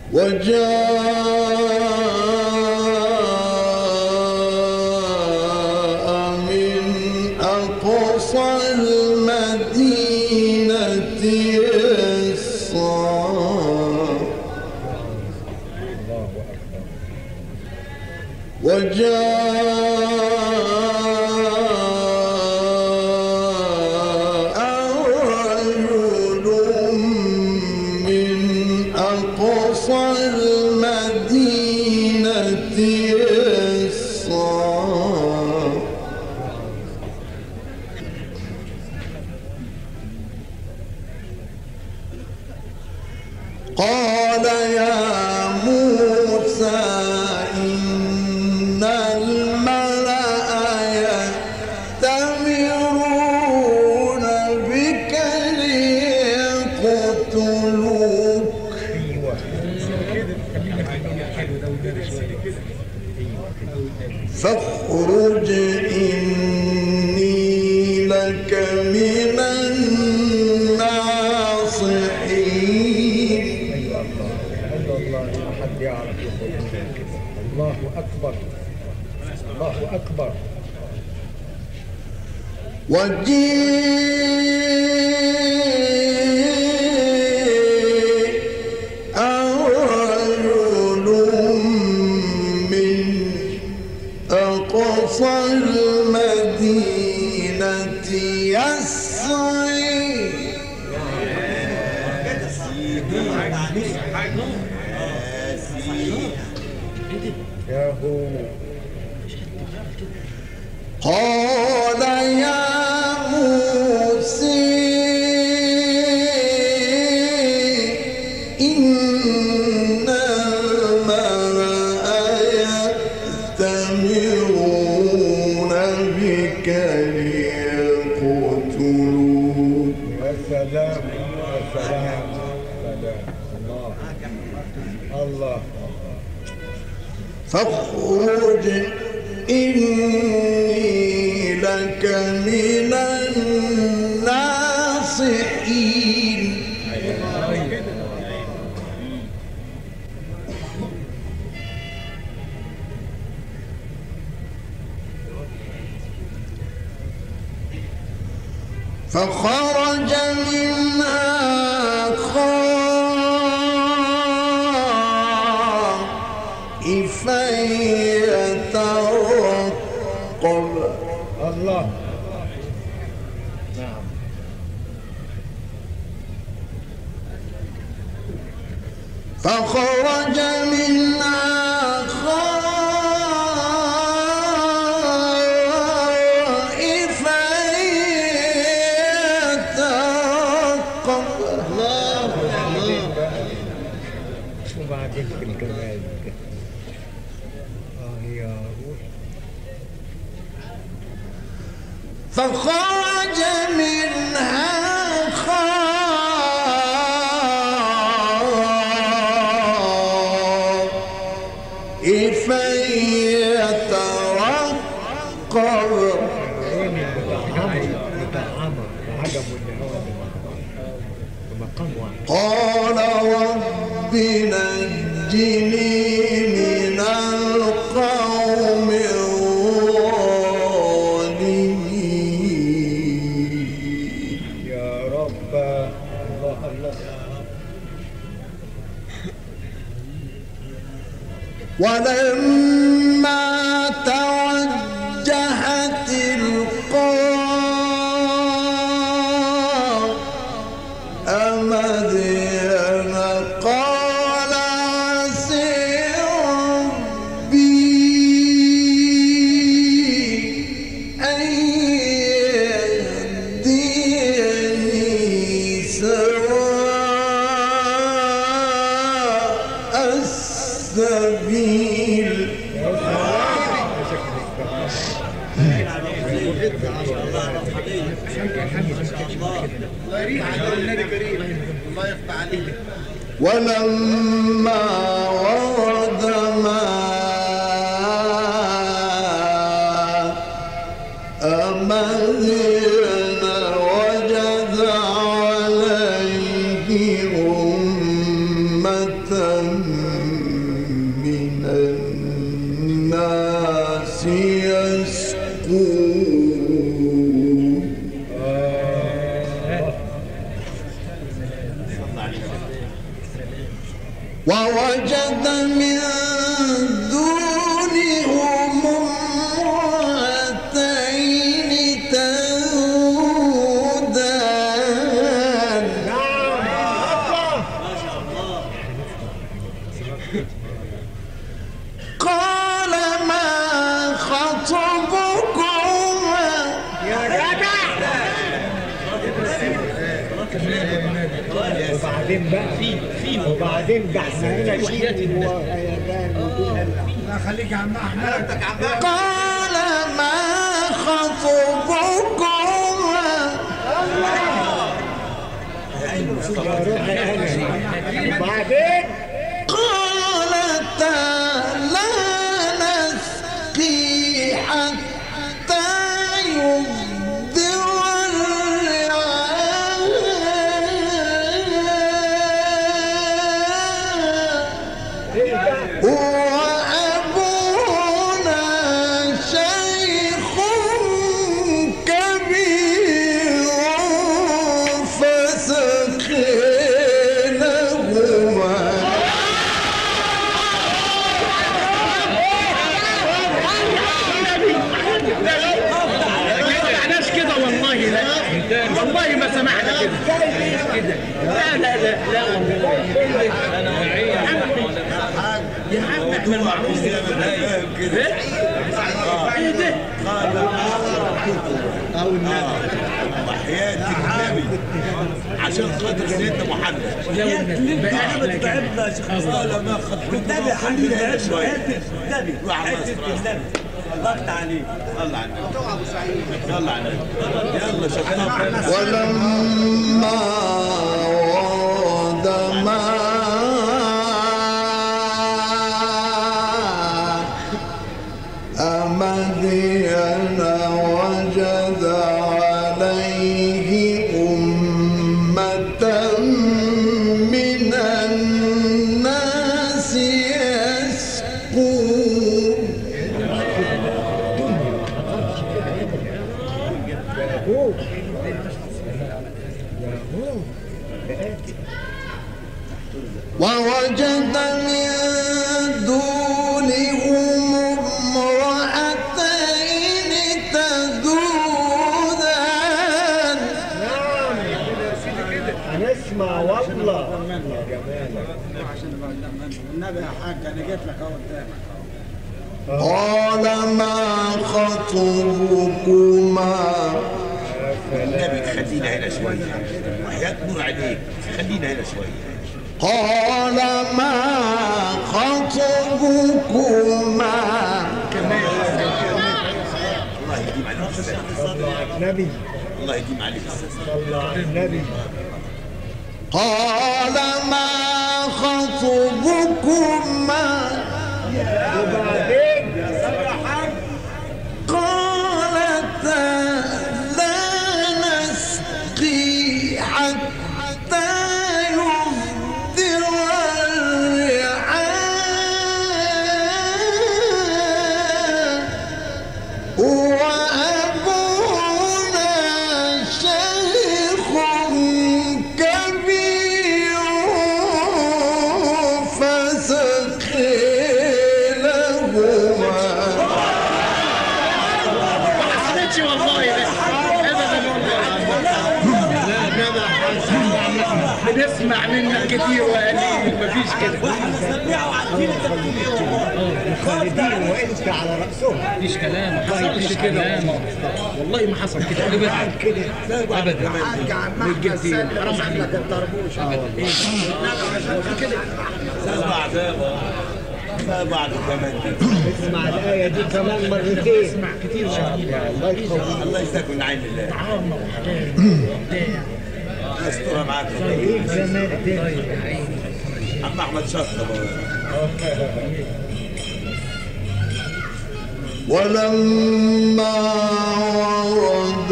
وجاء من أقصى المدينة يسعى وجاء رجل من أقصى المدينة يسعى قال يا موسى إن الملأ يأتمرون بك ليقتلوك ايوه كده خلينا حلو ده وده شويه كده ايوه فاخرج إني لك من الناصحين ايوه الله الله الله ما حد يعرف يخرج من كده الله اكبر الله اكبر وجيء رجل من أقصى المدينة يسعي يا هو قال يا موسى إن الملأ يأتمرون بك ليقتلوك يا سلام يا سلام سلام الله الله فاخرج إني لك من الناصحين فخرج منها خائفا يترقب الله نعم فخرج منها خائفا يترقب الله وبعدين بقى وبعدين في الجمال اه يا روح فخرج منها خائفا يترقب عين بتاع عمر بتاع عمر عجبه ان هو ده مقام واحد قال رب نجني من القوم الظالمين يا رب الله الله ولما توجه تلقاء مدين قال عسى ربي أن يهديني سواء السبيل يا ولما ورد ماء مدين وجد عليه أمة ووجد من دونهم امرأتين تذودان قال ما خطبكما يا جدع وبعدين بقى وبعدين ده احنا هنا شيء وهيجان لا خليك يا عم احمد قال ما خطبكما وبعدين قالتا لا نسقي حتى يصدر الرعاء وأبونا شيخ كبير فسقينهما معناش كده والله لا والله ما سمعنا كده لا لا لا لا والله يا عم احنا المعروف كده ايه ده وحياة النبي عشان خاطر سيدنا محمد بقى احنا كده قال ما خطبت النبي حبيبي شوية النبي حتة النبي ضغط عليه صلى على النبي صلى على النبي يلا شطاب ولما ورد ماء مدين وجد عليه أمة من الناس يسقون ووجد من دونهم امرأتين تذودان هنسمع والله قال ما خطبكما النبي خلينا هنا شوية وحياة نور عليك خلينا هنا شوية قال ما خطبكما الله يديم عليك السلام صلى على النبي الله يديم عليك السلام صلى على النبي قال ما خطبكما وبعدين قالتا لا نسقي حتى يصدر الرعاء وأبونا شيخ كبير فسقي لهما حصلتش والله لا ابدا والله بنسمع منك كتير وقليل مفيش كده خالدين وانت على راسهم مفيش كلام ما حصلش كده والله ما حصل كده ابدا كده ابدا الجلدين حرام عليك الطربوش سبع دابا سبع كمان اسمع الآية دي كمان مرتين اسمع كتير وقليل الله يخليك الله يسكن عين الله عامة وحكاية استرها معاك ايه زمان ده عم احمد شطه ولما ورد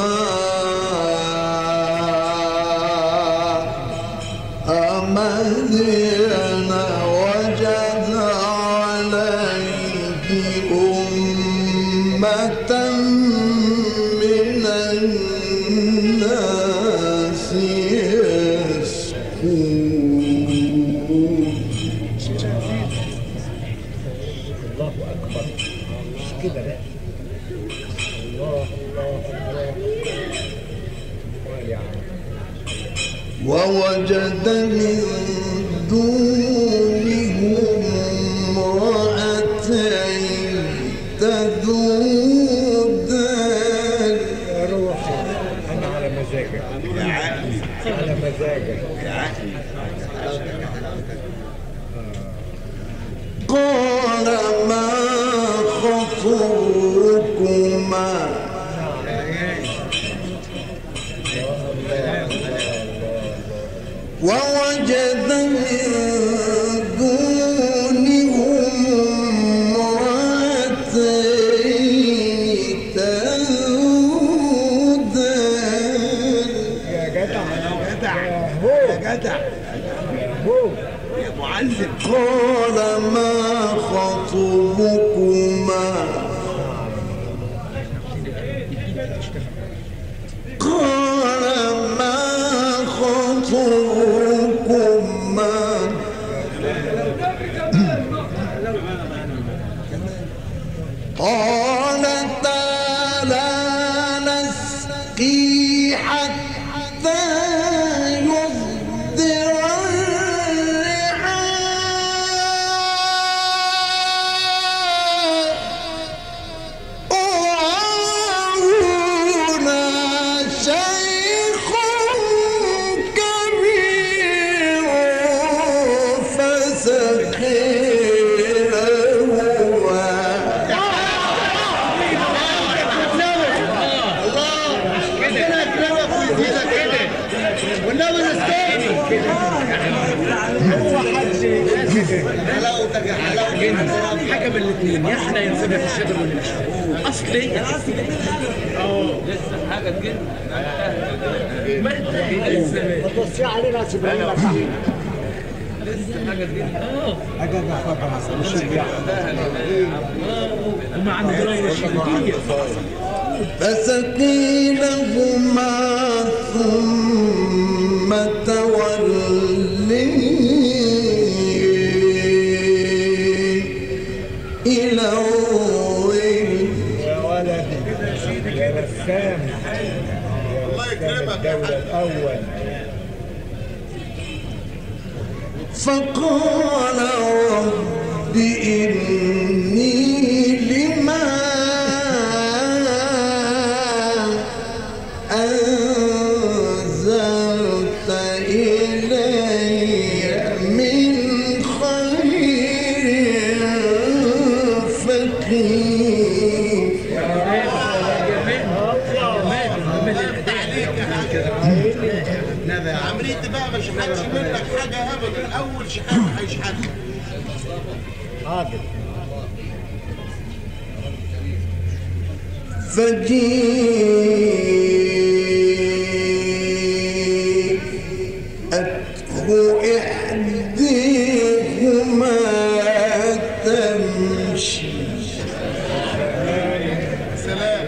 ماء مدين وجد عليه أمة من الناس يسقون الله اكبر مش كده بقى الله الله الله قال يا عم ووجد من دونهم امرأتين تذودان يا روحي انا على مزاجك يا عقلي على مزاجك يا عقلي قال ما خطركما ووجد من دونهم امرأتين تذودان يا جدع جدع يا يا هو جدع يا هو يا معلم قال ما خطبكما قال ما خطبكما قالتا لا نسقي حتى يصدر الرعاء وأبونا شيخ كبير فسقي حاجه من الاثنين يا احنا ينسبها في الشجر ولا مش اصلي اه لسه حاجه تجد ما انت لسه ما توصي علينا سيبها لك لسه حاجه تجد اه اجل خبر مشجع وما عندنا شيء فسقي لهما ثم تولي إلى الظل يا ولدي يا رسام الله يكرمك الدولة الأول فقال رب إني لما أنزلت إلي من خير فقير عمريتي بقى مش حدش منك حاجه ابدا اول شحات هيشحتك حاضر فجيءته إحديهما تمشي سلام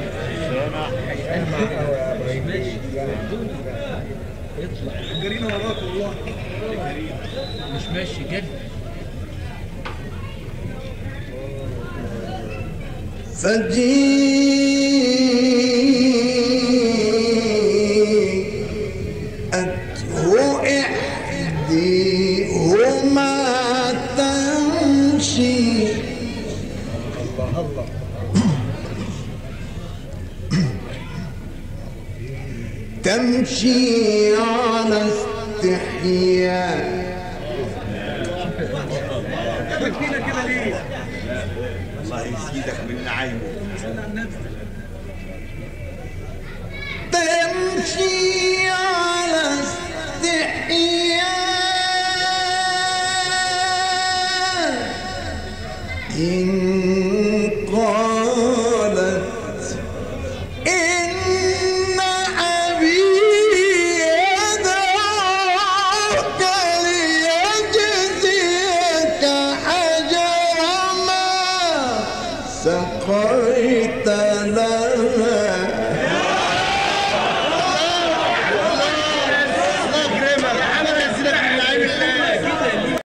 جرينا وراك والله مش ماشي جد فجيءته إحديهما تمشي الله الله تمشي على استحياء الله يزيدك من نعيمه تمشي على استحياء إن قالت إن أبي يدعوك ليجزيك حجر ما سقيت لها